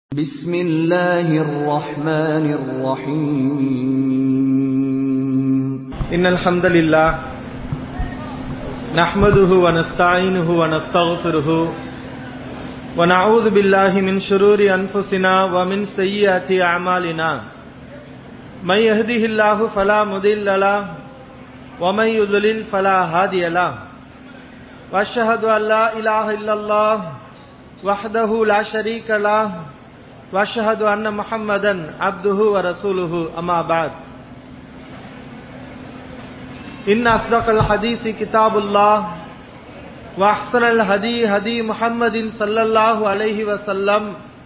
بسم الله الرحمن الرحيم إن الحمد لله نحمده ونستعينه ونستغفره ونعوذ بالله من شرور أنفسنا ومن سيئات أعمالنا من يهده الله فلا مضل له ومن يضلل فلا هادي له وأشهد أن لا إله إلا الله وحده لا شريك له وأشهد أن محمدا عبده ورسوله أما بعد إن أصدق الحديث كتاب الله وأحسن الهدي هدي محمد صلى الله عليه وسلم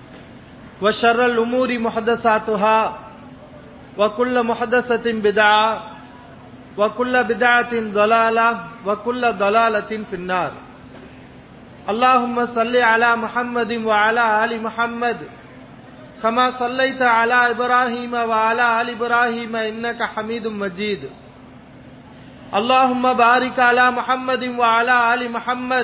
وشر الأمور محدثاتها وكل محدثة بدعة وكل بدعة ضلالة وكل ضلالة في النار اللهم صل على محمد وعلى آل محمد كما صليت على إبراهيم وعلى آل إبراهيم إنك حميد مجيد اللهم بارك على محمد وعلى آل محمد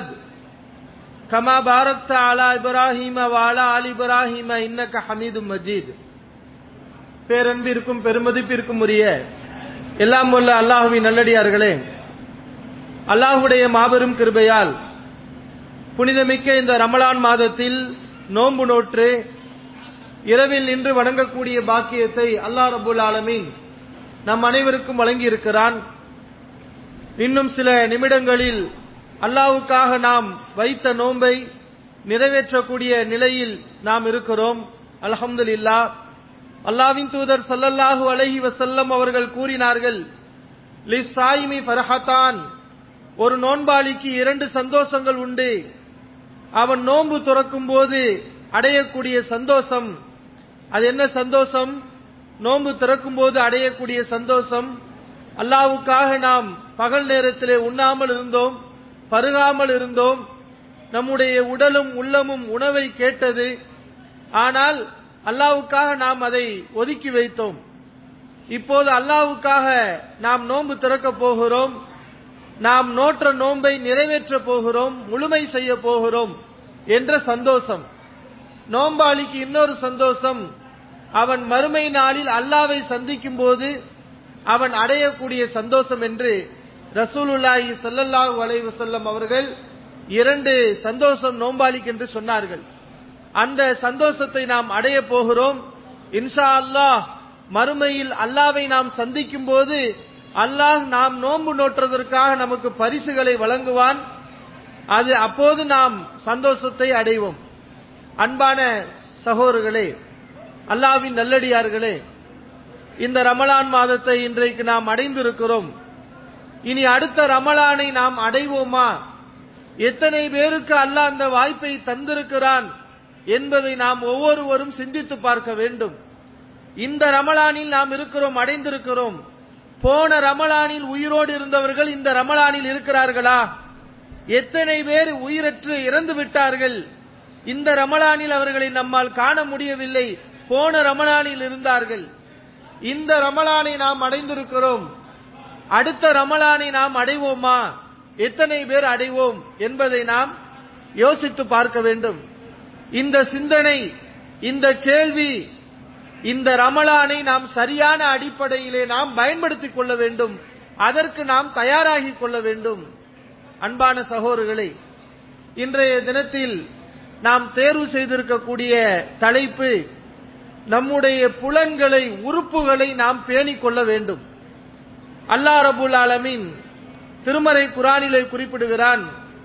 كما باركت على إبراهيم وعلى آل إبراهيم إنك حميد مجيد பேரன்பிற்கும் பெருமதிப்பிற்கும் உரிய எல்லாம் வல்ல அல்லாஹுவின் நல்லடியார்களே அல்லாஹுடைய மாபெரும் கிருபையால் புனிதமிக்க இந்த ரமலான் மாதத்தில் நோன்பு நோற்று இரவில் நின்று வணங்கக்கூடிய பாக்கியத்தை அல்லாஹ் ரபுல் ஆலமீன் நம் அனைவருக்கும் வழங்கி இருக்கிறான் இன்னும் சில நிமிடங்களில் அல்லாவுக்காக நாம் வைத்த நோன்பை நிறைவேற்றக்கூடிய நிலையில் நாம் இருக்கிறோம் அலஹம்துல்லா அல்லாவின் தூதர் சல்லல்லாஹு அலஹி வசல்லம் அவர்கள் கூறினார்கள் லி சாயிமி ஃபரஹத்தான் ஒரு நோன்பாளிக்கு இரண்டு சந்தோஷங்கள் உண்டு அவன் நோன்பு துறக்கும் போது அடையக்கூடிய சந்தோஷம் அது என்ன சந்தோஷம் நோன்பு திறக்கும் போது அடையக்கூடிய சந்தோஷம் அல்லாவுக்காக நாம் பகல் நேரத்திலே உண்ணாமல் இருந்தோம் பருகாமல் இருந்தோம் நம்முடைய உடலும் உள்ளமும் உணவை கேட்டது ஆனால் அல்லாவுக்காக நாம் அதை ஒதுக்கி வைத்தோம் இப்போது அல்லாவுக்காக நாம் நோன்பு திறக்க போகிறோம் நாம் நோற்ற நோன்பை நிறைவேற்ற போகிறோம் முழுமை செய்ய போகிறோம் என்ற சந்தோஷம் நோம்பாளிக்கு இன்னொரு சந்தோஷம் அவன் மறுமை நாளில் அல்லாவை சந்திக்கும் போது அவன் அடையக்கூடிய சந்தோஷம் என்று ரசூலுல்லாஹி சல்லல்லாஹு அலைஹி வஸல்லம் அவர்கள் இரண்டு சந்தோஷம் நோம்பாளிக்கு என்று சொன்னார்கள் அந்த சந்தோஷத்தை நாம் அடைய போகிறோம் இன்ஷா அல்லாஹ் மறுமையில் அல்லாவை நாம் சந்திக்கும் போது அல்லாஹ் நாம் நோன்பு நோற்றதற்காக நமக்கு பரிசுகளை வழங்குவான் அது அப்போது நாம் சந்தோஷத்தை அடைவோம் அன்பான சகோதரர்களே அல்லாவின் நல்லடியார்களே இந்த ரமலான் மாதத்தை இன்றைக்கு நாம் அடைந்திருக்கிறோம் இனி அடுத்த ரமலானை நாம் அடைவோமா எத்தனை பேருக்கு அல்லாஹ் அந்த வாய்ப்பை தந்திருக்கிறான் என்பதை நாம் ஒவ்வொருவரும் சிந்தித்து பார்க்க வேண்டும் இந்த ரமலானில் நாம் இருக்கிறோம் அடைந்திருக்கிறோம் போன ரமலானில் உயிரோடு இருந்தவர்கள் இந்த ரமலானில் இருக்கிறார்களா எத்தனை பேர் உயிரற்று இறந்து விட்டார்கள் இந்த ரமலானில் அவர்களை நம்மால் காண முடியவில்லை போன ரமலானில் இருந்தார்கள் இந்த ரமலானை நாம் அடைந்திருக்கிறோம் அடுத்த ரமலானை நாம் அடைவோமா எத்தனை பேர் அடைவோம் என்பதை நாம் யோசித்து பார்க்க வேண்டும் இந்த சிந்தனை இந்த கேள்வி இந்த ரமலானை நாம் சரியான அடிப்படையிலே நாம் பயன்படுத்திக் கொள்ள வேண்டும் அதற்கு நாம் தயாராகி கொள்ள வேண்டும் அன்பான சகோதரர்களே இன்றைய தினத்தில் நாம் தேர்வு செய்திருக்கக்கூடிய தலைப்பு நம்முடைய புலன்களை உறுப்புகளை நாம் பேணிக் கொள்ள வேண்டும் அல்லா ரபுல் ஆலமின் திருமறை குரானிலே குறிப்பிடுகிறான்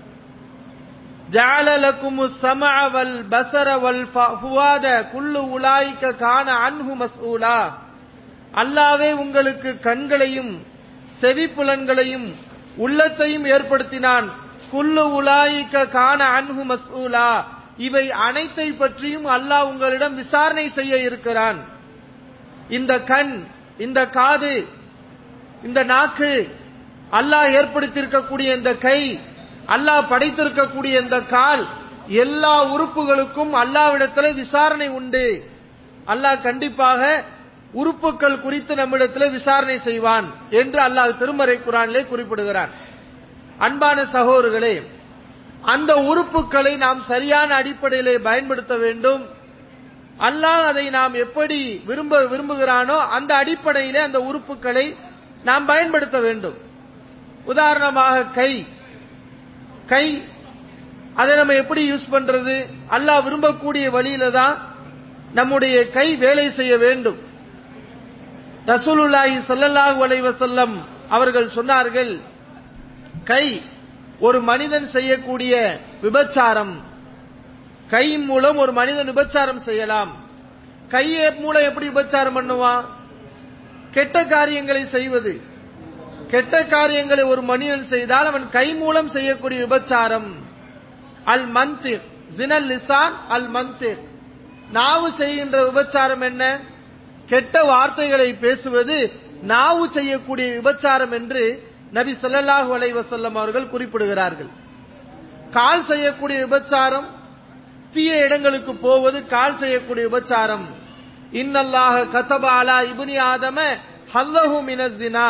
ஜாலலக்கும் சமஅ வல் பசர வல் ஃபுவாத குல்லு உலாய்க்க கான அன்ஹு மஸ்ஊலா அல்லாவே உங்களுக்கு கண்களையும் செவிப்புலன்களையும் உள்ளத்தையும் ஏற்படுத்தினான் குல்லு உலாய்க்க கான அன்ஹு மஸ்ஊலா இவை அனைத்தை பற்றியும் அல்லாஹ் உங்களிடம் விசாரணை செய்ய இருக்கிறான் இந்த கண் இந்த காது இந்த நாக்கு அல்லாஹ் ஏற்படுத்தியிருக்கக்கூடிய இந்த கை அல்லாஹ் படைத்திருக்கக்கூடிய இந்த கால் எல்லா உறுப்புகளுக்கும் அல்லாவிடத்தில் விசாரணை உண்டு அல்லாஹ் கண்டிப்பாக உறுப்புகள் குறித்து நம்மிடத்தில் விசாரணை செய்வான் என்று அல்லாஹ் திருமறை குரானிலே குறிப்பிடுகிறான் அன்பான சகோதரர்களே அந்த உறுப்புகளை நாம் சரியான அடிப்படையிலே பயன்படுத்த வேண்டும் அல்லாஹ் அதை நாம் எப்படி விரும்ப விரும்புகிறானோ அந்த அடிப்படையிலே அந்த உறுப்புகளை நாம் பயன்படுத்த வேண்டும் உதாரணமாக கை கை அதை நம்ம எப்படி யூஸ் பண்றது அல்லாஹ் விரும்பக்கூடிய வழியில தான் நம்முடைய கை வேலை செய்ய வேண்டும் ரசூலுல்லாஹி ஸல்லல்லாஹு அலைஹி வஸல்லம் அவர்கள் சொன்னார்கள் கை ஒரு மனிதன் செய்யக்கூடிய விபச்சாரம் கை மூலம் ஒரு மனிதன் விபச்சாரம் செய்யலாம் கையை மூலம் எப்படி விபச்சாரம் பண்ணுவான் கெட்ட காரியங்களை செய்வது கெட்ட காரியங்களை ஒரு மனிதன் செய்தால் அவன் கை மூலம் செய்யக்கூடிய விபச்சாரம் அல் மந்திர் ஜினல் லிசான் அல் மந்திர் நாவு செய்கின்ற விபச்சாரம் என்ன கெட்ட வார்த்தைகளை பேசுவது நாவு செய்யக்கூடிய விபச்சாரம் என்று நபி ஸல்லல்லாஹு அலைஹி வஸல்லம் அவர்கள் குறிப்பிடுகிறார்கள் கால் செய்யக்கூடிய விபச்சாரம் தீய இடங்களுக்கு போவது கால் செய்யக்கூடிய விபச்சாரம் இன்னல்லாஹ கதப அலா இப்னி ஆதம ஹல்லஹு மினஸ்ஸினா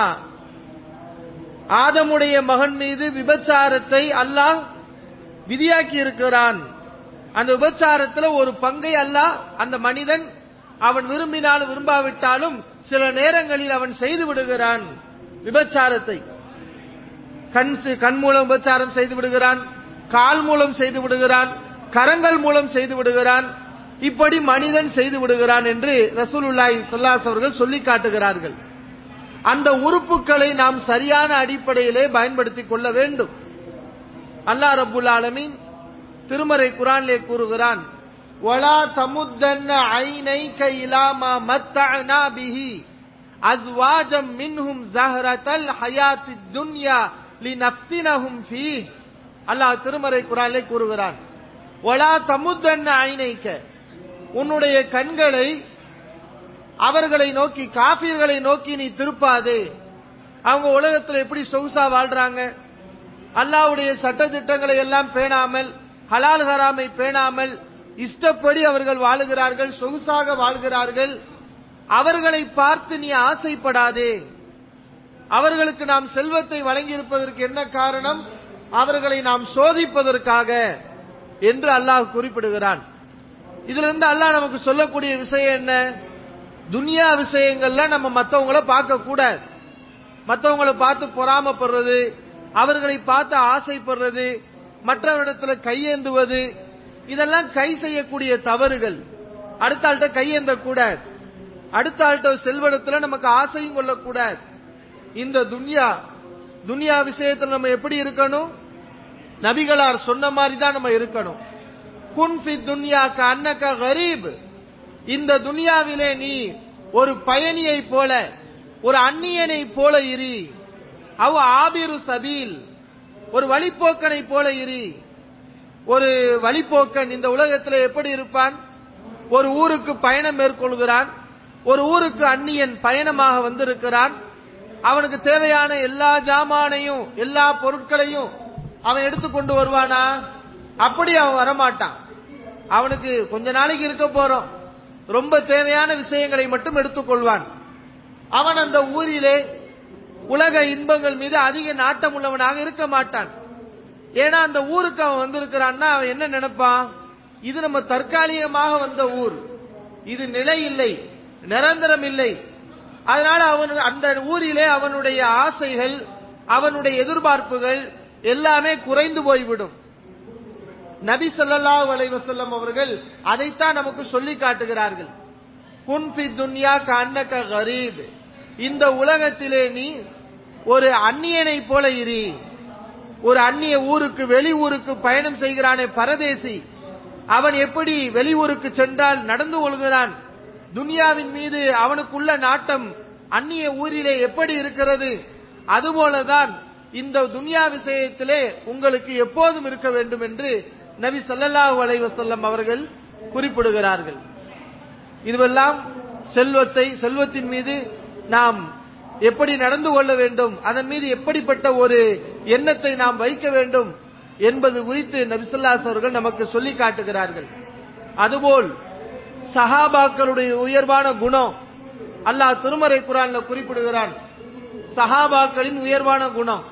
ஆதமுடைய மகன் மீது விபச்சாரத்தை அல்லாஹ் விதியாக்கி இருக்கிறான் அந்த விபச்சாரத்துல ஒரு பங்கை அல்லாஹ் அந்த மனிதன் அவன் விரும்பினாலும் விரும்பாவிட்டாலும் சில நேரங்களில் அவன் செய்து விடுகிறான் விபச்சாரத்தை கண் செ- கண் மூலம் விபச்சாரம் செய்து விடுகிறான் கால் மூலம் செய்து விடுகிறான் கரங்கள் மூலம் செய்து விடுகிறான் இப்படி மனிதன் செய்து விடுகிறான் என்று ரசூலுல்லாஹி ஸல்லல்லாஹு அவர்கள் சொல்லி காட்டுகிறார்கள் அந்த உறுப்புகளை நாம் சரியான அடிப்படையிலே பயன்படுத்திக் கொள்ள வேண்டும் அல்லாஹ் ரப்புல் ஆலமீன் திருமறை குரானிலே கூறுகிறான் வலா தமுத்தன்ன ஐனைக இலாமா மத்தஅனா பிஹி அஸ்வாஜம் மின்ஹும் ஜஹரத்தல் ஹயாத்தித் துன்யா லினஃப்தினஹும் ஃபீஹ் அல்லாஹ் திருமறை குரானிலே கூறுகிறான் வலா தமுத்தன்ன ஐனைக்க உன்னுடைய கண்களை அவர்களை நோக்கி காபீர்களை நோக்கி நீ திருப்பாதே அவங்க உலகத்துல எப்படி சொகுசா வாழ்றாங்க அல்லாஹ்வுடைய சட்ட திட்டங்களை எல்லாம் பேணாமல் ஹலால் ஹராமை பேணாமல் இஷ்டப்படி அவர்கள் வாழுகிறார்கள் சொகுசாக வாழ்கிறார்கள் அவர்களை பார்த்து நீ ஆசைப்படாதே அவர்களுக்கு நாம் செல்வத்தை வழங்கியிருப்பதற்கு என்ன காரணம் அவர்களை நாம் சோதிப்பதற்காக என்று அல்லாஹ் குறிப்பிடுகிறான் இதுல இருந்து அல்லாஹ் நமக்கு சொல்லக்கூடிய விஷயம் என்ன துனியா விஷயங்கள்ல நம்ம மத்தவங்கள பார்க்க கூடாது மத்தவங்களை பார்த்து பொறாமப்படுறது அவர்களை பார்த்து ஆசைப்படுறது மற்றவரிடத்துல கையேந்துவது இதெல்லாம் கை செய்யக்கூடிய தவறுகள் அடுத்த ஆள்கிட்ட கையேந்த கூடாது அடுத்த ஆள்கிட்ட செல்வடத்துல நமக்கு ஆசையும் கொள்ளக்கூடாது இந்த துன்யா துன்யா விஷயத்துல நம்ம எப்படி இருக்கணும் நபிகளார் சொன்ன மாதிரி தான் நம்ம இருக்கணும் குன்ஃபி துன்யா அன்னக கரீப் இந்த துனியாவிலே நீ ஒரு பயணியை போல ஒரு அந்நியனை போல இரு அவ் ஆபிரு சபீல் ஒரு வழிப்போக்கனை போல இரு ஒரு வழிப்போக்கன் இந்த உலகத்தில் எப்படி இருப்பான் ஒரு ஊருக்கு பயணம் மேற்கொள்கிறான் ஒரு ஊருக்கு அந்நியன் பயணமாக வந்திருக்கிறான் அவனுக்கு தேவையான எல்லா ஜாமானையும் எல்லா பொருட்களையும் அவன் எடுத்துக்கொண்டு வருவானா அப்படி அவன் வரமாட்டான் அவனுக்கு கொஞ்ச நாளைக்கு இருக்க போறோம் ரொம்ப தேவையான விஷயங்களை மட்டும் எடுத்துக்கொள்வான் அவன் அந்த ஊரிலே உலக இன்பங்கள் மீது அதிக நாட்டம் உள்ளவனாக இருக்க மாட்டான் ஏன்னா அந்த ஊருக்கு அவன் வந்திருக்கிறான்னா அவன் என்ன நினைப்பான் இது நம்ம தற்காலிகமாக வந்த ஊர் இது நிலை இல்லை நிரந்தரம் இல்லை அதனால அவன் அந்த ஊரிலே அவனுடைய ஆசைகள் அவனுடைய எதிர்பார்ப்புகள் எல்லாமே குறைந்து போய்விடும் நபி ஸல்லல்லாஹு அலைஹி வஸல்லம் அவர்கள் அதைத்தான் நமக்கு சொல்லி காட்டுகிறார்கள் குன் ஃபி துன்யா கஅன்னக கரீப் இந்த உலகத்திலே நீ ஒரு அந்நியனை போல இரு ஒரு அந்நிய ஊருக்கு வெளி ஊருக்கு பயணம் செய்கிறானே பரதேசி அவன் எப்படி வெளியூருக்கு சென்றால் நடந்து கொள்கிறான் துனியாவின் மீது அவனுக்குள்ள நாட்டம் அந்நிய ஊரிலே எப்படி இருக்கிறது அதுபோலதான் இந்த துனியா விஷயத்திலே உங்களுக்கு எப்போதும் இருக்க வேண்டும் என்று நபி ஸல்லல்லாஹு அலைஹி வஸல்லம் அவர்கள் குறிப்பிடுகிறார்கள் இதுவெல்லாம் செல்வத்தை செல்வத்தின் மீது நாம் எப்படி நடந்து கொள்ள வேண்டும் அதன் மீது எப்படிப்பட்ட ஒரு எண்ணத்தை நாம் வைக்க வேண்டும் என்பது குறித்து நபிசல்லாஸ் அவர்கள் நமக்கு சொல்லி காட்டுகிறார்கள் அதுபோல் சஹாபாக்களுடைய உயர்வான குணம் அல்லாஹ் திருமறை குரான்ல குறிப்பிடுகிறான் சஹாபாக்களின் உயர்வான குணம்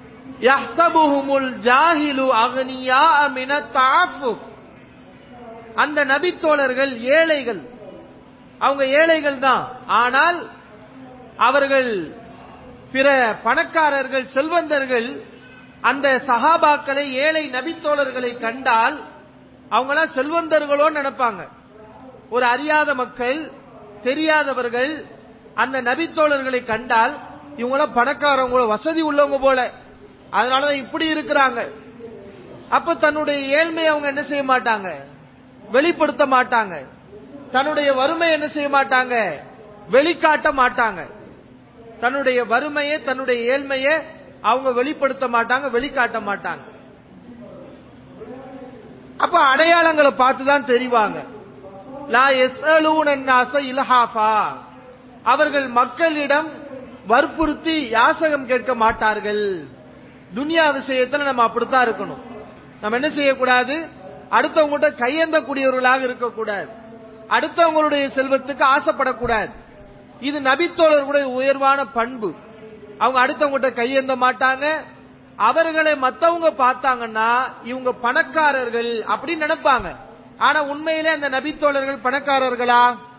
யஹ்சபுஹுமுல் ஜாஹிலு அக்னியா மின தஅஃபுஃப் அந்த நபித்தோழர்கள் ஏழைகள் அவங்க ஏழைகள் தான் ஆனால் அவர்கள் பிற பணக்காரர்கள் செல்வந்தர்கள் அந்த சஹாபாக்களை ஏழை நபித்தோழர்களை கண்டால் அவங்களாம் செல்வந்தர்களோ நினைப்பாங்க ஒரு அறியாத மக்கள் தெரியாதவர்கள் அந்த நபித்தோழர்களை கண்டால் இவங்களாம் பணக்காரவங்களோ வசதி உள்ளவங்க போல அதனாலதான் இப்படி இருக்கிறாங்க அப்ப தன்னுடைய ஏழ்மையை அவங்க என்ன செய்ய மாட்டாங்க வெளிப்படுத்த மாட்டாங்க தன்னுடைய வறுமை என்ன செய்ய மாட்டாங்க வெளிக்காட்ட மாட்டாங்க தன்னுடைய வறுமையை தன்னுடைய ஏழ்மையை அவங்க வெளிப்படுத்த மாட்டாங்க வெளிக்காட்ட மாட்டாங்க அப்ப அடையாளங்களை பார்த்து தான் தெரிவாங்க லா எஸ்அலூனன்னாஸ இல்ஹாஃபா அவர்கள் மக்களிடம் வற்புறுத்தி யாசகம் கேட்க மாட்டார்கள் துனியா விஷயத்துல நம்ம அப்படித்தான் இருக்கணும் நம்ம என்ன செய்யக்கூடாது அடுத்தவங்ககிட்ட கையேந்தக்கூடியவர்களாக இருக்கக்கூடாது அடுத்தவங்களுடைய செல்வத்துக்கு ஆசைப்படக்கூடாது இது நபித்தோழர்களுடைய உயர்வான பண்பு அவங்க அடுத்தவங்ககிட்ட கையேந்த மாட்டாங்க அவர்களை மத்தவங்க பார்த்தாங்கன்னா இவங்க பணக்காரர்கள் அப்படின்னு நினைப்பாங்க ஆனா உண்மையிலே அந்த நபித்தோழர்கள் பணக்காரர்களா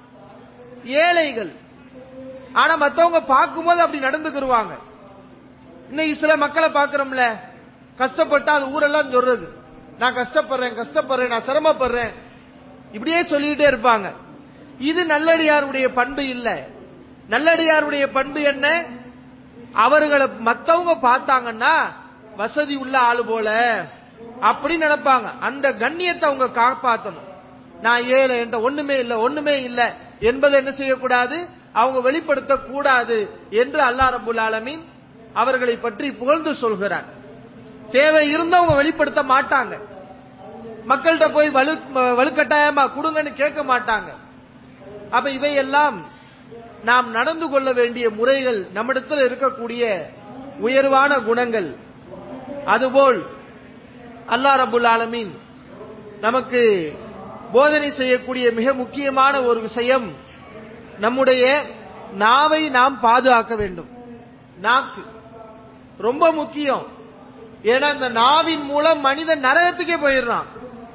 ஏழைகள் ஆனா மத்தவங்க பார்க்கும்போது அப்படி நடந்துக்கிருவாங்க இன்னைக்கு சில மக்களை பார்க்கிறோம்ல கஷ்டப்பட்டா அது ஊரெல்லாம் சொல்றது நான் கஷ்டப்படுறேன் கஷ்டப்படுறேன் நான் சிரமப்படுறேன் இப்படியே சொல்லிக்கிட்டே இருப்பாங்க இது நல்லடியாருடைய பண்பு இல்ல நல்லடியாருடைய பண்பு என்ன அவர்களை மத்தவங்க பார்த்தாங்கன்னா வசதி உள்ள ஆளு போல அப்படி நினைப்பாங்க அந்த கண்ணியத்தை அவங்க காப்பாத்தணும் நான் ஏழை என்ற ஒண்ணுமே இல்ல ஒண்ணுமே இல்ல என்பதை என்ன செய்யக்கூடாது அவங்க வெளிப்படுத்த கூடாது என்று அல்லாஹ் ரபுல் ஆலமீன் அவர்களை பற்றி புகழ்ந்து சொல்கிறார் தேவை இருந்தவங்க வெளிப்படுத்த மாட்டாங்க மக்கள்கிட்ட போய் வலு வலுக்கட்டாயமா கொடுங்கன்னு கேட்க மாட்டாங்க அப்ப இவையெல்லாம் நாம் நடந்து கொள்ள வேண்டிய முறைகள் நம்மிடத்தில் இருக்கக்கூடிய உயர்வான குணங்கள் அதுபோல் அல்லாஹ் ரபுல் ஆலமீன் நமக்கு போதனை செய்யக்கூடிய மிக முக்கியமான ஒரு விஷயம் நம்முடைய நாவை நாம் பாதுகாக்க வேண்டும் நாக்கு ரொம்ப முக்கியம் ஏன்னா இந்த நாவின் மூலம் மனிதன் நரகத்துக்கே போயிடுறான்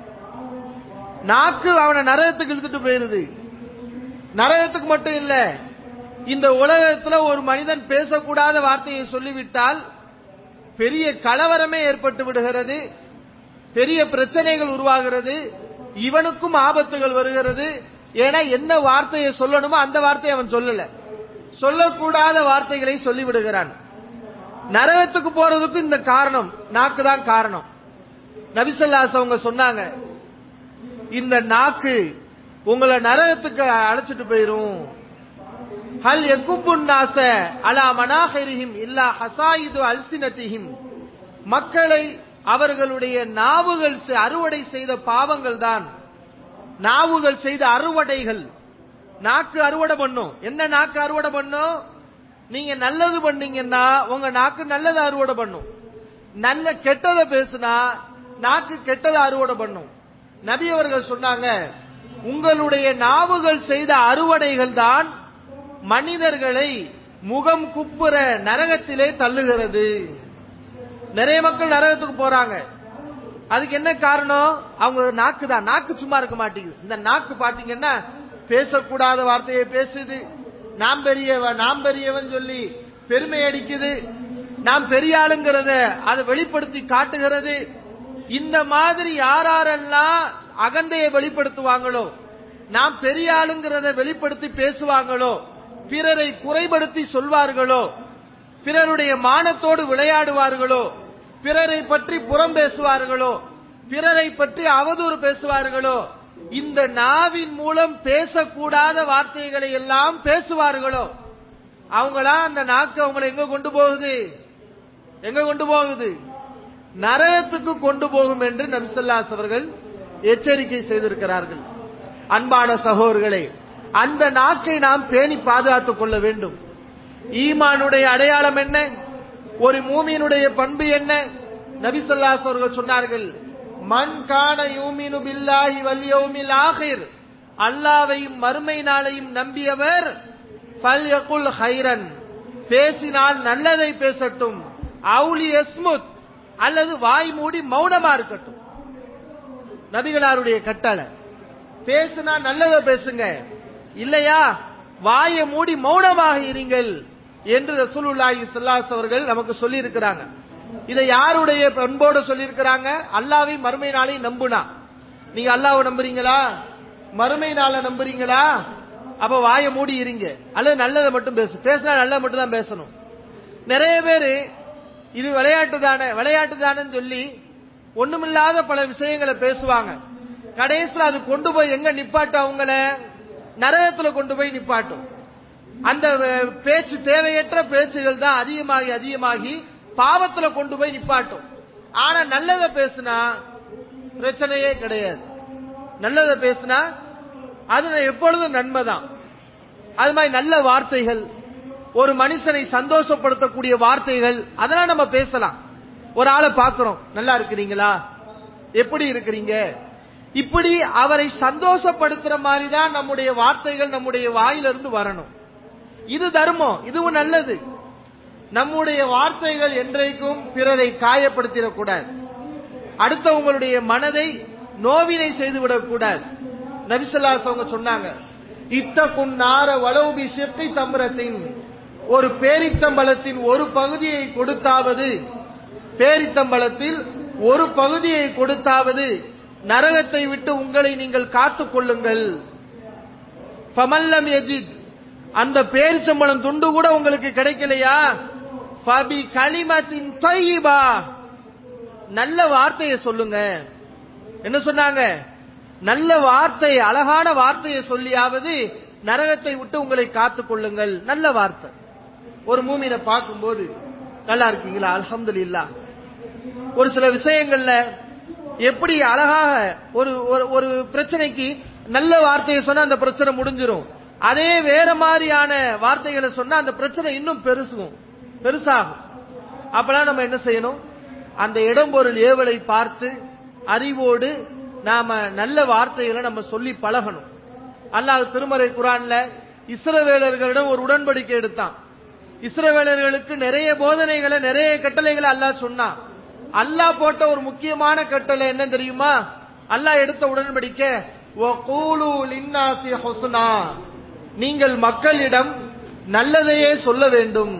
நாக்கு அவனை நரகத்துக்கு இழுத்துட்டு போயிருது நரகத்துக்கு மட்டும் இல்ல இந்த உலகத்துல ஒரு மனிதன் பேசக்கூடாத வார்த்தையை சொல்லிவிட்டால் பெரிய கலவரமே ஏற்பட்டு விடுகிறது பெரிய பிரச்சனைகள் உருவாகிறது இவனுக்கும் ஆபத்துகள் வருகிறது ஏன்னா என்ன வார்த்தையை சொல்லணுமோ அந்த வார்த்தையை அவன் சொல்லல சொல்லக்கூடாத வார்த்தைகளை சொல்லிவிடுகிறான் நரகத்துக்கு போறதுக்கு இந்த காரணம் நாக்கு தான் காரணம் நபிசல்லாஸ் அவங்க சொன்னாங்க இந்த நாக்கு உங்களை நரகத்துக்கு அழைச்சிட்டு போயிரும் ஹல் எக்குப்புன் நாச அலா மனாஹரிஹிம் இல்லா ஹசாயிது அல்சினத்திஹிம் மக்களை அவர்களுடைய நாவுகள் செ- அறுவடை செய்த பாவங்கள் தான் நாவுகள் செய்த அறுவடைகள் நாக்கு அறுவடை பண்ணும் என்ன நாக்கு அறுவடை பண்ணும் நீங்க நல்லது பண்ணீங்கன்னா உங்க நாக்கு நல்லதை அறுவடை பண்ணும் நல்ல கெட்டதை பேசுனா நாக்கு கெட்டதை அறுவடை பண்ணும் நபி அவர்கள் சொன்னாங்க உங்களுடைய நாவுகள் செய்த அறுவடைகள் தான் மனிதர்களை முகம் குப்புற நரகத்திலே தள்ளுகிறது நிறைய மக்கள் நரகத்துக்கு போறாங்க அதுக்கு என்ன காரணம் அவங்க நாக்கு தான் நாக்கு சும்மா இருக்க மாட்டேங்குது இந்த நாக்கு பாத்தீங்கன்னா பேசக்கூடாத வார்த்தையை பேசுது நாம் பெரியவன் நாம் பெரியவன் சொல்லி பெருமை அடிக்குது நாம் பெரிய ஆளுங்கிறத அதை வெளிப்படுத்தி காட்டுகிறது இந்த மாதிரி யாரெல்லாம் அகந்தையை வெளிப்படுத்துவாங்களோ நாம் பெரிய ஆளுங்கிறத வெளிப்படுத்தி பேசுவாங்களோ பிறரை குறைபடுத்தி சொல்வார்களோ பிறருடைய மானத்தோடு விளையாடுவார்களோ பிறரை பற்றி புறம் பேசுவார்களோ பிறரை பற்றி அவதூறு பேசுவார்களோ இந்த நாவின் மூலம் பேசக்கூடாத வார்த்தைகளை எல்லாம் பேசுவார்களோ அவங்களா அந்த நாக்கு அவங்களை எங்க கொண்டு போகுது எங்க கொண்டு போகுது நரகத்துக்கு கொண்டு போகும் என்று நபிசல்லாஸ் அவர்கள் எச்சரிக்கை செய்திருக்கிறார்கள் அன்பான சகோதரர்களே அந்த நாக்கை நாம் பேணி பாதுகாத்துக் கொள்ள வேண்டும் ஈமானுடைய அடையாளம் என்ன ஒரு மூமியினுடைய பண்பு என்ன நபிசல்லாஸ் அவர்கள் சொன்னார்கள் மண் காண யூமினு பில்லாஹி வல்யௌமில் ஆகிர் அல்லாவையும் மறுமை நாளையும் நம்பியவர் ஃபல்யகுல் ஹைரன் பேசினால் நல்லதை பேசட்டும் அவுலி எஸ்முத் அல்லது வாய் மூடி மௌனமா இருக்கட்டும் நபிகளாருடைய கட்டளை பேசுனா நல்லத பேசுங்க இல்லையா வாயை மூடி மௌனமாக இருங்கள் என்று ரசூலுல்லாஹி ஸல்லல்லாஹு அவர்கள் நமக்கு சொல்லி இருக்கிறாங்க இதை யாருடைய பண்போடு சொல்லி இருக்கிறாங்க அல்லாவை மறுமை நாளை நம்புனா நீங்க அல்லாவை நம்புறீங்களா மறுமை நாளை நம்புறீங்களா அப்ப வாயை மூடி இருங்க அல்லது நல்லதை மட்டும் பேசு பேசினா நல்லதை மட்டும் தான் பேசணும் நிறைய பேரு இது விளையாட்டு தானே விளையாட்டு தானேன்னு சொல்லி ஒண்ணுமில்லாத பல விஷயங்களை பேசுவாங்க கடைசியில் அது கொண்டு போய் எங்க நிப்பாட்டும் அவங்கள நரகத்துல கொண்டு போய் நிப்பாட்டும் அந்த அஹ், பேச்சு தேவையற்ற பேச்சுகள் தான் அதிகமாகி அதிகமாகி பாவத்துல கொண்டு போய் நிப்பாட்டும் ஆனா நல்லத பேசுனா பிரச்சனையே கிடையாது நல்லத பேசுனா அது எப்பொழுதும் நன்மைதான் அது மாதிரி நல்ல வார்த்தைகள் ஒரு மனுஷனை சந்தோஷப்படுத்தக்கூடிய வார்த்தைகள் அதெல்லாம் நம்ம பேசலாம் ஒரு ஆளை பார்க்கிறோம் நல்லா இருக்கிறீங்களா எப்படி இருக்கிறீங்க இப்படி அவரை சந்தோஷப்படுத்துற மாதிரி தான் நம்முடைய வார்த்தைகள் நம்முடைய வாயிலிருந்து வரணும் இது தர்மம் இதுவும் நல்லது நம்முடைய வார்த்தைகள் என்றைக்கும் பிறரை காயப்படுத்திடக்கூடாது அடுத்தவங்களுடைய மனதை நோவினை செய்துவிடக் கூடாது நபிசல்லாஸ் அவங்க சொன்னாங்க இத்தகுன் நார வளவுபி செப்பை தம்பரத்தின் ஒரு பேரித்தம்பலத்தின் ஒரு பகுதியை கொடுத்தாவது பேரித்தம்பலத்தில் ஒரு பகுதியை கொடுத்தாவது நரகத்தை விட்டு உங்களை நீங்கள் காத்துக் கொள்ளுங்கள் ஃபமல்லம் யஜித் அந்த பேரிச்சம்பளம் துண்டு கூட உங்களுக்கு கிடைக்கலையா ஃபபி கலிமத்தின் தொய்யிபா நல்ல வார்த்தையை சொல்லுங்க என்ன சொன்னாங்க நல்ல வார்த்தை அழகான வார்த்தையை சொல்லியாவது நரகத்தை விட்டு உங்களை காத்துக் கொள்ளுங்கள் நல்ல வார்த்தை ஒரு மூமினை பார்க்கும்போது நல்லா இருக்கீங்களா அல்ஹம்துலில்லாஹ் ஒரு சில விஷயங்கள்ல எப்படி அழகாக ஒரு ஒரு- ஒரு பிரச்சனைக்கு நல்ல வார்த்தையை சொன்னா அந்த பிரச்சனை முடிஞ்சிரும் அதே வேற மாதிரியான வார்த்தைகளை சொன்னா அந்த பிரச்சனை இன்னும் பெருசும் பெருசாகும் அப்பெல்லாம் நம்ம என்ன செய்யணும் அந்த இடம் பொருள் ஏவலை பார்த்து அறிவோடு நாம நல்ல வார்த்தைகளை நம்ம சொல்லி பழகணும் அல்லாஹ் திருமறை குரான்ல இஸ்ரவேலர்களிடம் ஒரு உடன்படிக்கை எடுத்தான் இஸ்ரவேலர்களுக்கு நிறைய போதனைகளை நிறைய கட்டளைகளை அல்லாஹ் சொன்னான் அல்லாஹ் போட்ட ஒரு முக்கியமான கட்டளை என்ன தெரியுமா அல்லாஹ் எடுத்த உடன்படிக்கை வகூலு லின்னாசி ஹுஸ்னா நீங்கள் மக்களிடம் நல்லதையே சொல்ல வேண்டும்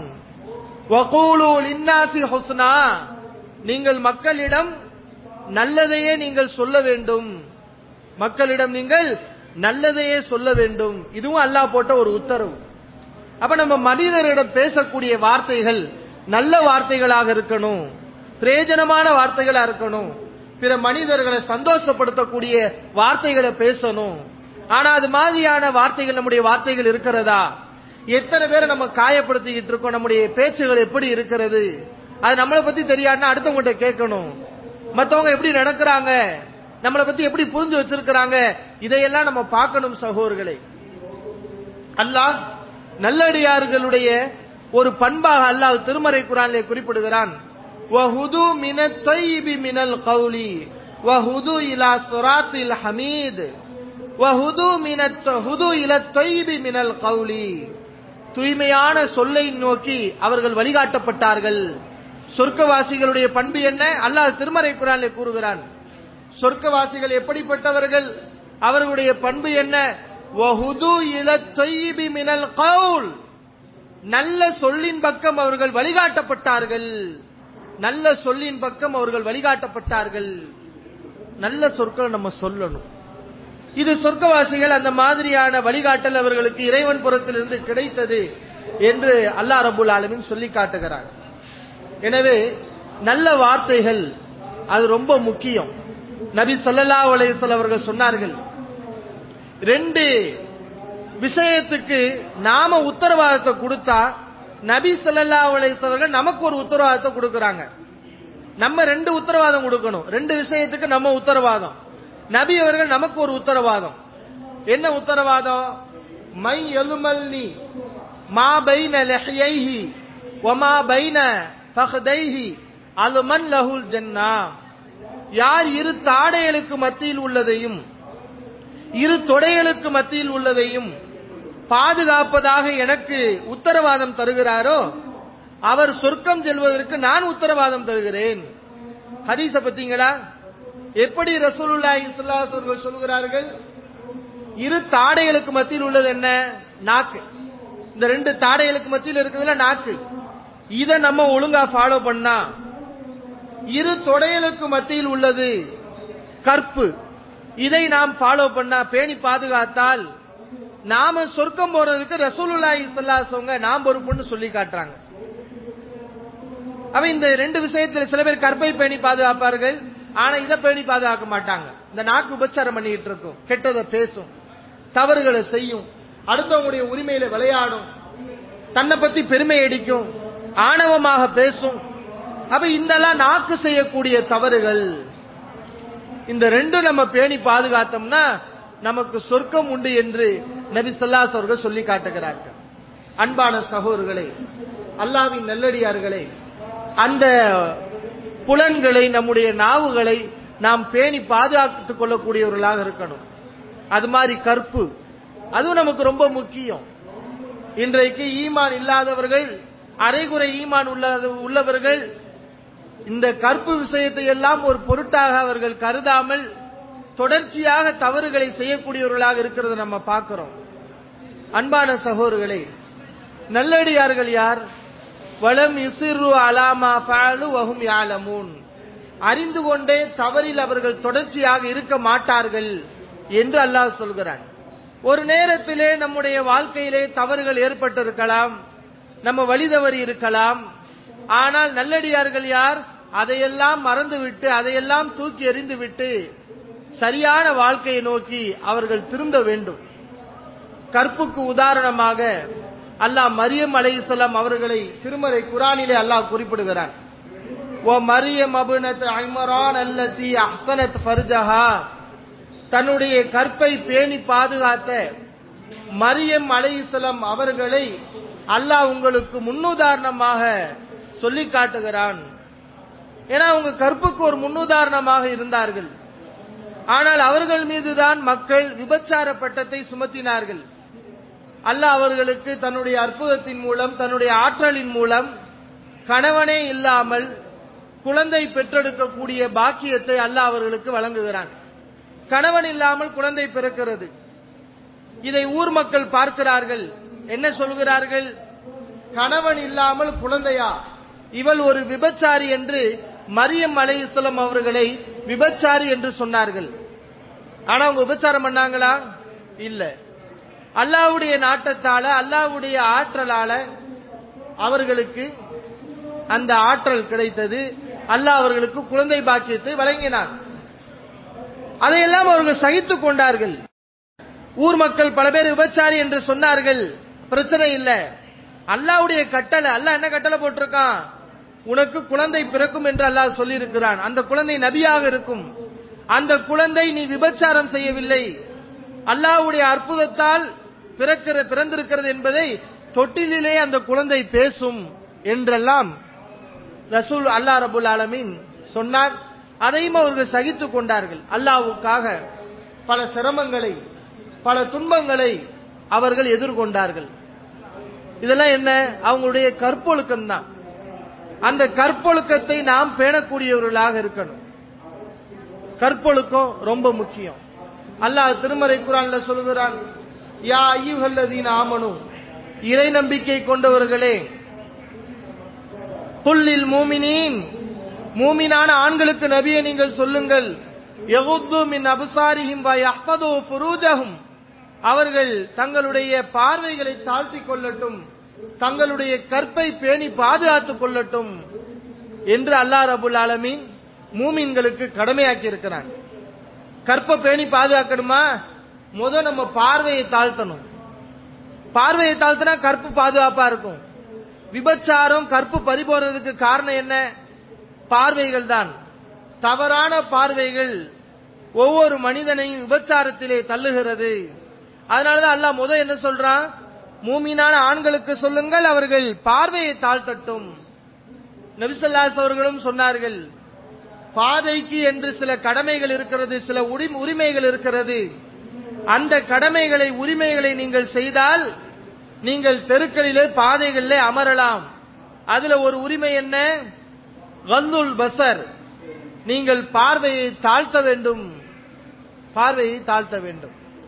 வகூலு லின்னாசி ஹுஸ்னா நீங்கள் மக்களிடம் நல்லதையே நீங்கள் சொல்ல வேண்டும் மக்களிடம் நீங்கள் நல்லதையே சொல்ல வேண்டும் இதுவும் அல்லாஹ் போட்ட ஒரு உத்தரவு அப்ப நம்ம மனிதரிடம் பேசக்கூடிய வார்த்தைகள் நல்ல வார்த்தைகளாக இருக்கணும் பிரயோஜனமான வார்த்தைகளா இருக்கணும் பிற மனிதர்களை சந்தோஷப்படுத்தக்கூடிய வார்த்தைகளை பேசணும் ஆனா அது மாதிரியான வார்த்தைகள் நம்முடைய வார்த்தைகள் இருக்கிறதா எத்தனை பேரை நம்ம காயப்படுத்திக்கிட்டு இருக்கோம் நம்முடைய பேச்சுகள் எப்படி இருக்கிறது அது நம்மளை பத்தி தெரியாதுன்னா அடுத்தவங்ககிட்ட கேட்கணும் மத்தவங்க எப்படி நடக்கிறாங்க நம்மளை பத்தி எப்படி புரிஞ்சு வச்சிருக்கிறாங்க இதையெல்லாம் நம்ம பார்க்கணும் சகோதரர்களே அல்லாஹ் நல்லடியார்களுடைய ஒரு பண்பாக அல்லாஹ் திருமறை குரானிலே குறிப்பிடுகிறான் வஹுது மினத் தையிபி மினல் கௌலி வஹுது இலா சுராத்தில் ஹமீத் வஹுது மினத் ஹுது இல தையிபி மினல் கௌலி தூய்மையான சொல்லை நோக்கி அவர்கள் வழிகாட்டப்பட்டார்கள் சொர்க்கவாசிகளுடைய பண்பு என்ன அல்லாஹ் திருமறை குரானிலே கூறுகிறான் சொர்க்கவாசிகள் எப்படிப்பட்டவர்கள் அவர்களுடைய பண்பு என்ன வஹுது இல தொய்யிபி மினல் கவுல் நல்ல சொல்லின் பக்கம் அவர்கள் வழிகாட்டப்பட்டார்கள் நல்ல சொல்லின் பக்கம் அவர்கள் வழிகாட்டப்பட்டார்கள் நல்ல சொற்கள் நம்ம சொல்லணும் இது சொர்க்கவாசிகள் அந்த மாதிரியான வழிகாட்டல் அவர்களுக்கு இறைவன் புறத்திலிருந்து கிடைத்தது என்று அல்லாஹ் ரபுல் ஆலமின் சொல்லி காட்டுகிறார் எனவே நல்ல வார்த்தைகள் அது ரொம்ப முக்கியம் நபி ஸல்லல்லாஹு அலைஹி வஸல்லம் அவர்கள் சொன்னார்கள் ரெண்டு விஷயத்துக்கு நாம உத்தரவாதத்தை கொடுத்தா நபி ஸல்லல்லாஹு அலைஹி வஸல்லம் அவர்கள் நமக்கு ஒரு உத்தரவாதத்தை கொடுக்கறாங்க நம்ம ரெண்டு உத்தரவாதம் கொடுக்கணும் ரெண்டு விஷயத்துக்கு நம்ம உத்தரவாதம் நபி அவர்கள் நமக்கு ஒரு உத்தரவாதம் என்ன உத்தரவாதம் மை எலுமல்னி மா பைன லஹ்யைஹி வமா பைன ஃபஹ்தைஹி அலுமன் லஹுல் ஜன்னா யார் இரு தாடைகளுக்கு மத்தியில் உள்ளதையும் இரு தொடைகளுக்கு மத்தியில் உள்ளதையும் பாதுகாப்பதாக எனக்கு உத்தரவாதம் தருகிறாரோ அவர் சொர்க்கம் செல்வதற்கு நான் உத்தரவாதம் தருகிறேன் ஹதீஸ பத்தீங்களா எப்படி ரசூலுல்லாஹி ஸல்லல்லாஹு அலைஹி வஸல்லம் சொல்கிறார்கள் இரு தாடைகளுக்கு மத்தியில் உள்ளது என்ன நாக்கு இந்த ரெண்டு தாடைகளுக்கு மத்தியில் இருக்குதுல நாக்கு இத நம்ம ஒழுங்கா ஃபாலோ பண்ணா இரு தொடைகளுக்கு மத்தியில் உள்ளது கற்பு இதை நாம் ஃபாலோ பண்ணா பேணி பாதுகாத்தால் நாம சொர்க்கம் போறதுக்கு ரசூலுல்லாஹி ஸல்லல்லாஹு நாம் பொறுப்புன்னு சொல்லி காட்டுறாங்க அவ இந்த ரெண்டு விஷயத்துல சில பேர் கற்பை பேணி பாதுகாப்பார்கள் ஆனா இதை பேணி பாதுகாக்க மாட்டாங்க இந்த நாக்கு உபச்சாரம் பண்ணிட்டு இருக்கும் கெட்டதை பேசும் தவறுகளை செய்யும் அடுத்தவங்களுடைய உரிமையில விளையாடும் தன்னை பத்தி பெருமை அடிக்கும் ஆணவமாக பேசும் அப்ப இதெல்லாம் நாக்கு செய்யக்கூடிய தவறுகள் இந்த ரெண்டும் நம்ம பேணி பாதுகாத்தோம்னா நமக்கு சொர்க்கம் உண்டு என்று நபி ஸல்லல்லாஹு அவர்கள் சொல்லி காட்டுகிறார்கள் அன்பான சகோதரர்களே அல்லாவின் நல்லடியார்களே அந்த புலன்களை நம்முடைய நாவுகளை நாம் பேணி பாதுகாத்துக் கொள்ளக்கூடியவர்களாக இருக்கணும் அது மாதிரி கற்பு அதுவும் நமக்கு ரொம்ப முக்கியம் இன்றைக்கு ஈமான் இல்லாதவர்கள் அரைகுறை ஈமான் உள்ள- உள்ளவர்கள் இந்த கற்பு விஷயத்தை எல்லாம் ஒரு பொருட்டாக அவர்கள் கருதாமல் தொடர்ச்சியாக தவறுகளை செய்யக்கூடியவர்களாக இருக்கிறத நம்ம பார்க்கிறோம் அன்பான சகோதரர்களே நல்லடியார்கள் யார் வலம் இசிறு அலாமா ஃபாலு வஹும் யாலமூன் அறிந்து கொண்டே தவறில் அவர்கள் தொடர்ச்சியாக இருக்க மாட்டார்கள் என்று அல்லாஹ் சொல்கிறான் ஒரு நேரத்திலே நம்முடைய வாழ்க்கையிலே தவறுகள் ஏற்பட்டிருக்கலாம் நம்ம வழி தவறி இருக்கலாம் ஆனால் நல்லடியார்கள் யார் அதையெல்லாம் மறந்துவிட்டு அதையெல்லாம் தூக்கி எறிந்துவிட்டு சரியான வாழ்க்கையை நோக்கி அவர்கள் திரும்ப வேண்டும் கற்புக்கு உதாரணமாக அல்லாஹ் மரியம் அலைஹிஸ்ஸலாம் அவர்களை திருமறை குரானிலே அல்லாஹ் குறிப்பிடுகிறான் ஓ மரியம் அபுனத் ஐமரான் அல்லதி அஹ்சனத் ஃபர்ஜஹா தன்னுடைய கற்பை பேணி பாதுகாத்த மரியம் அலைஹிஸ்ஸலாம் அவர்களை அல்லாஹ் உங்களுக்கு முன்னுதாரணமாக சொல்லி காட்டுகிறான் ஏன்னா அவங்க கற்புக்கு ஒரு முன்னுதாரணமாக இருந்தார்கள் ஆனால் அவர்கள் மீதுதான் மக்கள் விபச்சார பட்டத்தை சுமத்தினார்கள் அல்லாஹ் அவர்களுக்கு தன்னுடைய அற்புதத்தின் மூலம் தன்னுடைய ஆற்றலின் மூலம் கணவனே இல்லாமல் குழந்தை பெற்றெடுக்கக்கூடிய பாக்கியத்தை அல்லாஹ் அவர்களுக்கு வழங்குகிறான் கணவன் இல்லாமல் குழந்தை பிறக்கிறது இதை ஊர் மக்கள் பார்க்கிறார்கள் என்ன சொல்கிறார்கள் கணவன் இல்லாமல் குழந்தையா இவள் ஒரு விபச்சாரி என்று மரியம் அலைஹிஸ்ஸலாம் அவர்களை விபச்சாரி என்று சொன்னார்கள் ஆனா அவங்க விபச்சாரம் பண்ணாங்களா இல்ல அல்லாஹ்வுடைய நாட்டத்தால அல்லாஹ்வுடைய ஆற்றலால அவர்களுக்கு அந்த ஆற்றல் கிடைத்தது அல்லாஹ் அவர்களுக்கு குழந்தை பாக்கியத்தை வழங்கினான் அதையெல்லாம் அவர்கள் சகித்துக் கொண்டார்கள் ஊர் மக்கள் பல பேர் விபச்சாரி என்று சொன்னார்கள் பிரச்சனை இல்ல அல்லாஹ்வுடைய கட்டளை அல்லாஹ் என்ன கட்டளை போட்டிருக்கான் உனக்கு குழந்தை பிறக்கும் என்று அல்லாஹ் சொல்லியிருக்கிறான் அந்த குழந்தை நபியாக இருக்கும் அந்த குழந்தை நீ விபச்சாரம் செய்யவில்லை அல்லாஹ்வுடைய அற்புதத்தால் பிறக்கிற பிறந்திருக்கிறது என்பதை தொட்டிலே அந்த குழந்தை பேசும் என்றெல்லாம் ரசூல் அல்லாஹ் ரபுல் ஆலமீன் சொன்னார் அதையும் அவர்கள் சகித்துக் கொண்டார்கள் அல்லாஹ்வுக்காக பல சிரமங்களை பல துன்பங்களை அவர்கள் எதிர்கொண்டார்கள் இதெல்லாம் என்ன அவங்களுடைய கற்பொழுக்கம் தான் அந்த கற்பொழுக்கத்தை நாம் பேணக்கூடியவர்களாக இருக்கணும் கற்பொழுக்கம் ரொம்ப முக்கியம் அல்லாஹ் திருமறை குரான்ல சொல்கிறான் யா ஐயுகல்லதீன் ஆமனு இறை நம்பிக்கை கொண்டவர்களே புல்லில் மூமினீன் மூமினான ஆண்களுக்கு நபியை நீங்கள் சொல்லுங்கள் யகுத்து மின் அபுசாரிஹிம் வ யஹ்ஃபது ஃபுரூஜஹும் அவர்கள் தங்களுடைய பார்வைகளை தாழ்த்திக் கொள்ளட்டும் தங்களுடைய கற்பை பேணி பாதுகாத்துக் கொள்ளட்டும் என்று அல்லாஹ் ரபுல் ஆலமீன் மூமின்களுக்கு கடமையாக்கி இருக்கிறான் கற்பை பேணி பாதுகாக்கணுமா முத நம்ம பார்வையை தாழ்த்தணும் பார்வையை தாழ்த்தினா கற்பு பாதுகாப்பா இருக்கும் விபச்சாரம் கற்பு பறிபோறதுக்கு காரணம் என்ன பார்வைகள் தான் தவறான பார்வைகள் ஒவ்வொரு மனிதனையும் விபச்சாரத்திலே தள்ளுகிறது அதனாலதான் அல்லாஹ் முத என்ன சொல்றான் மூமினான ஆண்களுக்கு சொல்லுங்கள் அவர்கள் பார்வையை தாழ்த்தட்டும் நபிசல்லாஸ் அவர்களும் சொன்னார்கள் பாதைக்கு என்று சில கடமைகள் இருக்கிறது சில உரி- உரிமைகள் இருக்கிறது அந்த கடமைகளை உரிமைகளை நீங்கள் செய்தால் நீங்கள் தெருக்களிலே பாதைகளிலே அமரலாம் அதுல ஒரு உரிமை என்ன கல்லுல் பசர் நீங்கள் பார்வையை தாழ்த்த வேண்டும் பார்வையை தாழ்த்த வேண்டும்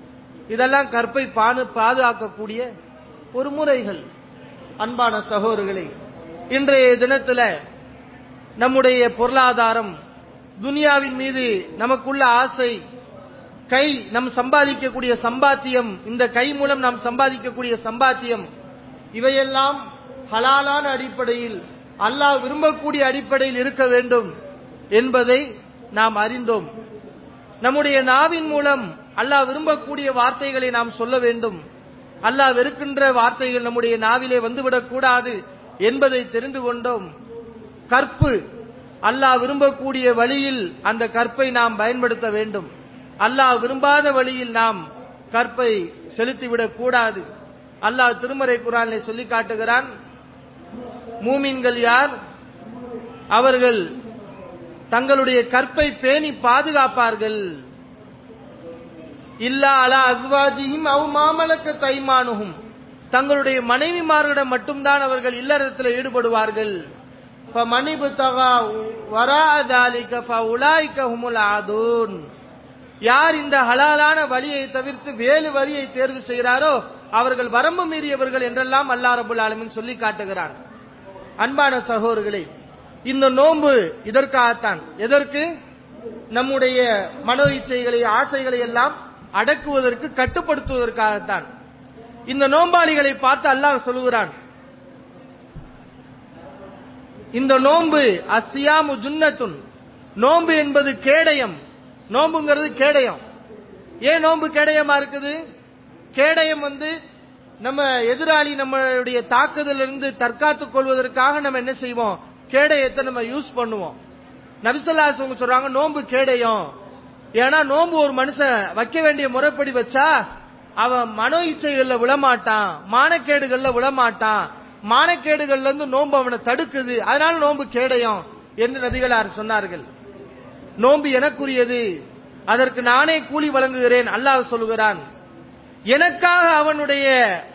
இதெல்லாம் கற்பை பானு பாதுகாக்கக்கூடிய ஒரு முறைகள் அன்பான சகோதரர்களே இன்றைய தினத்துல நம்முடைய பொருளாதாரம் துனியாவின் மீது நமக்குள்ள ஆசை கை நம் சம்பாதிக்கக்கூடிய சம்பாத்தியம் இந்த கை மூலம் நாம் சம்பாதிக்கக்கூடிய சம்பாத்தியம் இவையெல்லாம் ஹலாலான அடிப்படையில் அல்லாஹ் விரும்பக்கூடிய அடிப்படையில் இருக்க வேண்டும் என்பதை நாம் அறிந்தோம் நம்முடைய நாவின் மூலம் அல்லாஹ் விரும்பக்கூடிய வார்த்தைகளை நாம் சொல்ல வேண்டும் அல்லாஹ் வெறுக்கின்ற வார்த்தைகள் நம்முடைய நாவிலே வந்துவிடக் கூடாது என்பதை தெரிந்து கொண்டோம் கற்பு அல்லாஹ் விரும்பக்கூடிய வழியில் அந்த கற்பை நாம் பயன்படுத்த வேண்டும் அல்லாஹ் விரும்பாத வழியில் நாம் கற்பை செலுத்திவிடக் கூடாது அல்லாஹ் திருமறை குரானை சொல்லி காட்டுகிறான் மூமின்கள் யார் அவர்கள் தங்களுடைய கற்பை பேணி பாதுகாப்பார்கள் இல்லா அலா அஸ்வாஜியும் அவ் மாமலக்க தைமானுகும் தங்களுடைய மனைவிமார்களிடம் மட்டும்தான் அவர்கள் இல்லறத்தில் ஈடுபடுவார்கள் மணிபு தகா வராதாலிக உலாய்க்க ஹுமுல் ஆதூன் யார் இந்த ஹலாலான வழியை தவிர்த்து வேறு வழியை தேர்வு செய்கிறாரோ அவர்கள் வரம்பு மீறியவர்கள் என்றெல்லாம் அல்லா ரபுல் ஆலமின் சொல்லி காட்டுகிறார் அன்பான சகோதரர்களே இந்த நோன்பு இதற்காகத்தான் எதற்கு நம்முடைய மனோ இச்சைகளை ஆசைகளை எல்லாம் அடக்குவதற்கு கட்டுப்படுத்துவதற்காகத்தான் இந்த நோம்பாளிகளை பார்த்து அல்லாஹ் சொல்லுகிறான் இந்த நோன்பு அசியாமு ஜுன்னத்துன் நோன்பு என்பது கேடயம் நோம்புங்கிறது கேடயம் ஏன் நோன்பு கேடயமா இருக்குது கேடயம் வந்து நம்ம எதிராளி நம்மளுடைய தாக்குதலிருந்து தற்காத்துக் கொள்வதற்காக நம்ம என்ன செய்வோம் கேடயத்தை நம்ம யூஸ் பண்ணுவோம் நபிசல்லாசவங்க சொல்றாங்க நோன்பு கேடயம் ஏன்னா நோன்பு ஒரு மனுஷன் வைக்க வேண்டிய முறைப்படி வச்சா அவன் மனோ இச்சைகள்ல விழமாட்டான் மானக்கேடுகள்ல விழமாட்டான் மானக்கேடுகள்ல இருந்து நோன்பு அவனை தடுக்குது அதனால நோன்பு கேடயம் என்று நபிகளார் சொன்னார்கள் நோன்பு எனக்குரியது அதற்கு நானே கூலி வழங்குகிறேன் அல்லாஹ் சொல்லுகிறான் எனக்காக அவனுடைய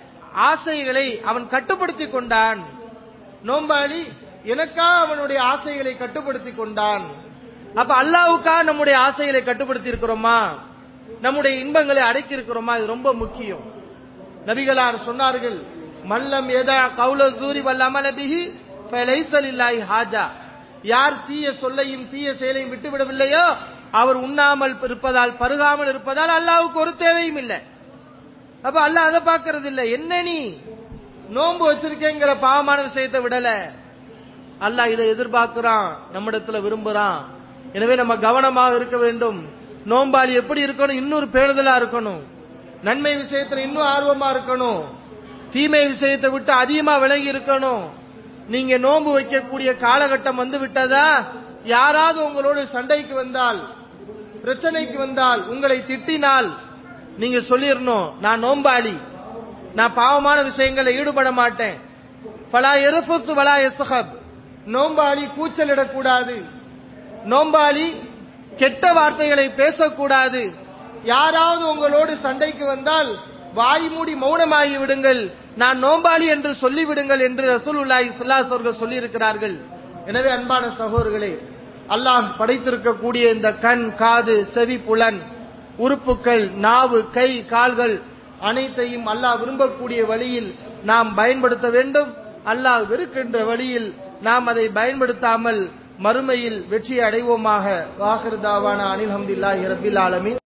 ஆசைகளை அவன் கட்டுப்படுத்தி கொண்டான் நோம்பாளி எனக்காக அவனுடைய ஆசைகளை கட்டுப்படுத்தி கொண்டான் அப்ப அல்லாவுக்காக நம்முடைய ஆசைகளை கட்டுப்படுத்தி இருக்கிறோமா நம்முடைய இன்பங்களை அடக்கி இருக்கிறோமா இது ரொம்ப முக்கியம் நபிகளார் சொன்னார்கள் மல்லம் எதா கவுல சூரி வல்லாமல பிஹி ஃபலைசலில்லாஹி ஹாஜா யார் தீய சொல்லையும் தீய செயலையும் விட்டுவிடவில்லையோ அவர் உண்ணாமல் இருப்பதால் பருகாமல் இருப்பதால் அல்லாவுக்கு ஒரு தேவையும் இல்லை அப்ப அல்லாஹ் அதை பார்க்கறது இல்ல என்ன நீ நோன்பு வச்சிருக்கேங்கிற பாவமான விஷயத்தை விடல அல்லாஹ் இதை எதிர்பார்க்கிறான் நம்மிடத்துல விரும்புறான் எனவே நம்ம கவனமாக இருக்க வேண்டும் நோம்பாளி எப்படி இருக்கணும் இன்னொரு பேணுதலா இருக்கணும் நன்மை விஷயத்துல இன்னும் ஆர்வமா இருக்கணும் தீமை விஷயத்தை விட்டு அதிகமா விலகி இருக்கணும் நீங்க நோன்பு வைக்கக்கூடிய காலகட்டம் வந்து விட்டதா யாராவது உங்களோடு சண்டைக்கு வந்தால் பிரச்சனைக்கு வந்தால் உங்களை திட்டினால் நீங்க சொல்லிடணும் நான் நோம்பாளி நான் பாவமான விஷயங்களை ஈடுபட மாட்டேன் பலா எருப்புத்து வலா எசஹப் நோம்பாளி கூச்சலிடக்கூடாது நோம்பாளி கெட்ட வார்த்தைகளை பேசக்கூடாது யாராவது உங்களோடு சண்டைக்கு வந்தால் வாய் மூடி மௌனமாகி விடுங்கள் நான் நோம்பாளி என்று சொல்லிவிடுங்கள் என்று ரசூலுல்லாஹி ஸல்லல்லாஹு அவர்கள் சொல்லியிருக்கிறார்கள் எனவே அன்பான சகோதரர்களே அல்லாஹ் படைத்திருக்கக்கூடிய இந்த கண் காது செவி புலன் உறுப்புகள் நாவு கை கால்கள் அனைத்தையும் அல்லாஹ் விரும்பக்கூடிய வழியில் நாம் பயன்படுத்த வேண்டும் அல்லாஹ் வெறுக்கின்ற வழியில் நாம் அதை பயன்படுத்தாமல் மறுமையில் வெற்றி அடைவோமாக வாஹிருதாவான அனில் ஹம்தில்லாஹி ரபில் ஆலமீன்